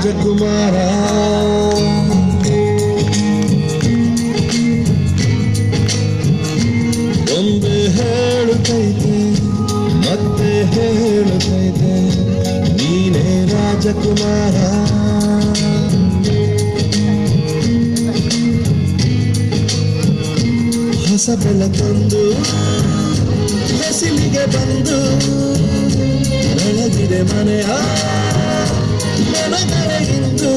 ರಾಜಕುಮಾರ ಒಂದು ಹೇಳುತ್ತೈತೆ ಮತ್ತೆ ಹೇಳುತ್ತೈತೆ ನೀನೇ ರಾಜಕುಮಾರ ಹೊಸ ಬೆಳಕೊಂದು ಹಸಿಲಿಗೆ ಬಂದು ಬೆಳಗಿದೆ ಮನೆಯ ಮನಗರೆಯಿಂದ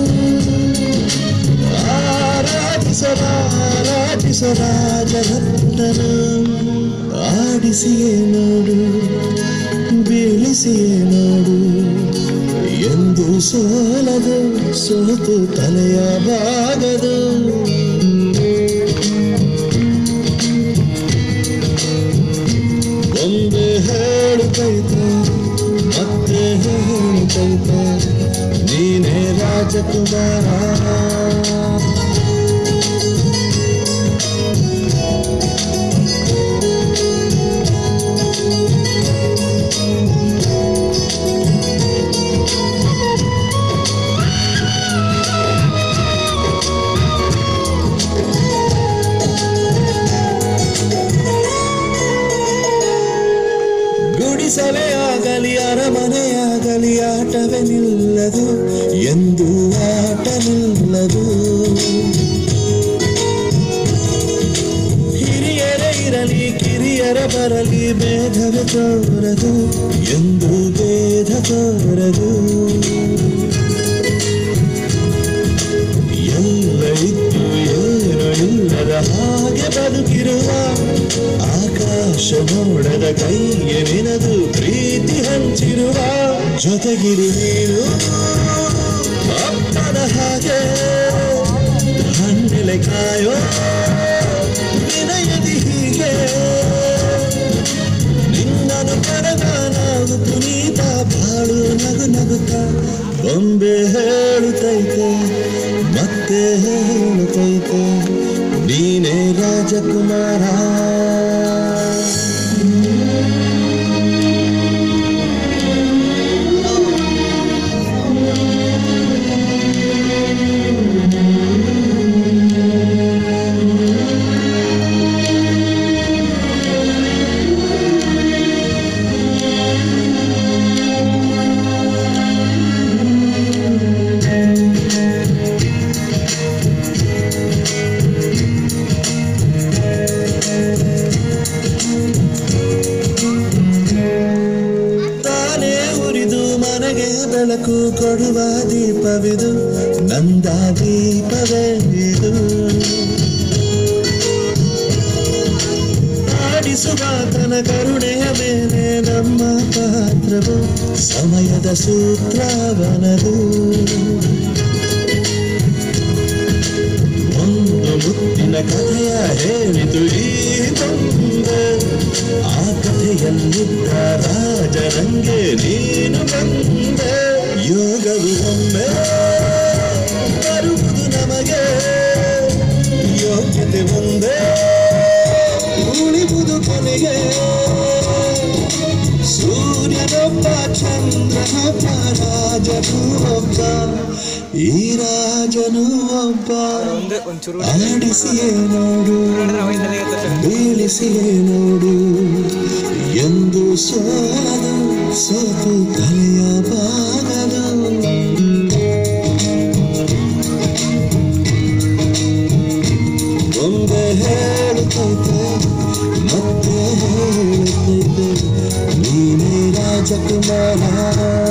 ಆರಾಧಿಸರ ಆರಾಧಿಸರ ಜಗತ್ತನ ಆಡಿಸಿಯೇ ನೋಡು ಬೀಳಿಸಿಯೇ ನೋಡು ಎಂದು ಸೋಲದು ಸೋತು ತಲೆಯ ಬಾಗದು ಒಂದು ಹೇಳುತ್ತೈತೆ ಮತ್ತೆ ಹೇಳುತ್ತೈತೆ ನೀನೇ ರಾಜಕುಮಾರ ಗುಡಿಸಲೇ ಆಗಲಿ ಅರಮನೆಯಾಗಲಿ ಆಟವೇ ನಿಲ್ಲದು ಎಂದು ಆಟ ನಿಲ್ಲದು ಹಿರಿಯರೇ ಇರಲಿ ಕಿರಿಯರ ಬರಲಿ ಭೇದವೇ ತೋರದು ಎಂದು ಭೇದ ತೋರದು ಎಲ್ಲ ಇದ್ದು ಏನು ಇಲ್ಲದ ಹಾಗೆ ಬದುಕಿರುವ ಆಕಾಶ ನೋಡದ ಕೈಗೆ ನಿನದು ಪ್ರೀತಿ ಹಂಚಿರುವ ಜೊತೆಗಿರು ನೀನು ಅಪ್ಪನ ಹಾಗೆ ಹಣ್ಣೆಲೆ ಕಾಯೋ ವಿನಯದಿ ಹೀಗೆ ನಿನ್ನನು ಕರೆದ ನಾವು ಪುನೀತ ಬಾಳು ನಗು ನಗುತ್ತ ಬೊಂಬೆ ಹೇಳುತ್ತೈತೆ ಮತ್ತೆ ಹೇಳುತ್ತೈತೆ ನೀನೇ ರಾಜಕುಮಾರ ತಾನೇ ಉರಿದು ಮನೆಗೆ ಬೆಳಕು ಕೊಡುವ ದೀಪವಿದು ನಂದ ದೀಪವೇ ಇದು ಆಡಿಸುವ ತನ ಕರುಣೆಯ ಮೇಲೆ ನಮ್ಮ ಪಾತ್ರವು ಸಮಯದ ಸೂತ್ರವನದು ಒಂದು ಮುತ್ತಿನ ಕಥೆಯ ಹೇಳಿತು ಈ ಮುಂದೆ ಆ ಕಥೆಯಲ್ಲಿದ್ದ ರಾಜರಂಗೆ ನೀನು ಬಂದೆ ಯೋಗವು ಒಮ್ಮೆ ಬರುವುದು ನಮಗೆ ಯೋಗ್ಯತೆ ಮುಂದೆ ಉಳಿವುದು ಕೊನೆಗೆ ಸೂರ್ಯನೊಬ್ಬ ಚಂದ್ರನೊಬ್ಬ ರಾಜನು ಒಬ್ಬ ಈ ರಾಜನು ಒಬ್ಬ ಒಂದು ಒಂಚೂರು ಆಡಿಸಿಯೇ ನೋಡು ಅವಾಗಿಂದಲೇ ಗೊತ್ತಾಗ್ತದೆ. ಬೀಳಿಸಿಯೇ ನೋಡು ಎಂದು ಸೋಲದು ಸೋತು ತಲೆಯ ಬಾಗದು ಒಂದೇ ಹೇಳುತ್ತೈತೆ ಮತ್ತೆ ಹೇಳುತ್ತೈತೆ ನೀನೇ ರಾಜಕುಮಾರ